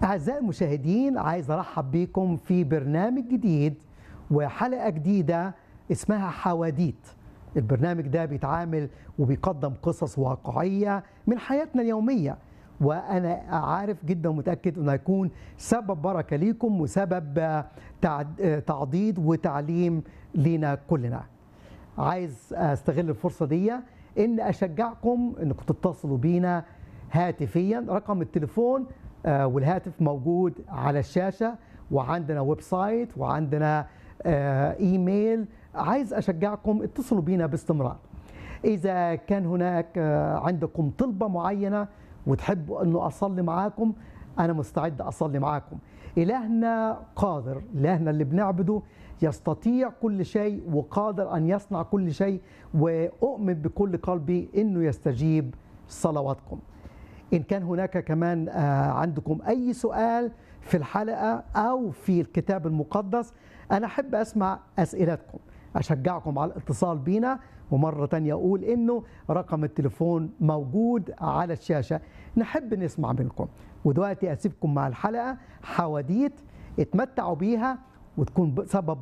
أعزائي المشاهدين عايز أرحب بكم في برنامج جديد وحلقة جديدة اسمها حواديت البرنامج ده بيتعامل وبيقدم قصص واقعية من حياتنا اليومية وأنا عارف جدا ومتأكد أنه هيكون سبب بركة ليكم وسبب تعد- تعضيد وتعليم لينا كلنا عايز استغل الفرصه دي ان اشجعكم انكم تتصلوا بينا هاتفيا رقم التليفون آه، والهاتف موجود على الشاشه وعندنا ويب سايت وعندنا آه، ايميل عايز اشجعكم اتصلوا بينا باستمرار اذا كان هناك آه، عندكم طلبه معينه وتحبوا انه اصلي معاكم انا مستعد اصلي معاكم الهنا قادر الهنا اللي بنعبده يستطيع كل شيء وقادر ان يصنع كل شيء واؤمن بكل قلبي انه يستجيب صلواتكم ان كان هناك كمان آه، عندكم اي سؤال في الحلقه او في الكتاب المقدس انا احب اسمع اسئلتكم اشجعكم على الاتصال بينا ومره تانية اقول انه رقم التليفون موجود على الشاشه نحب نسمع منكم ودلوقتي اسيبكم مع الحلقه حواديت اتمتعوا بيها وتكون سبب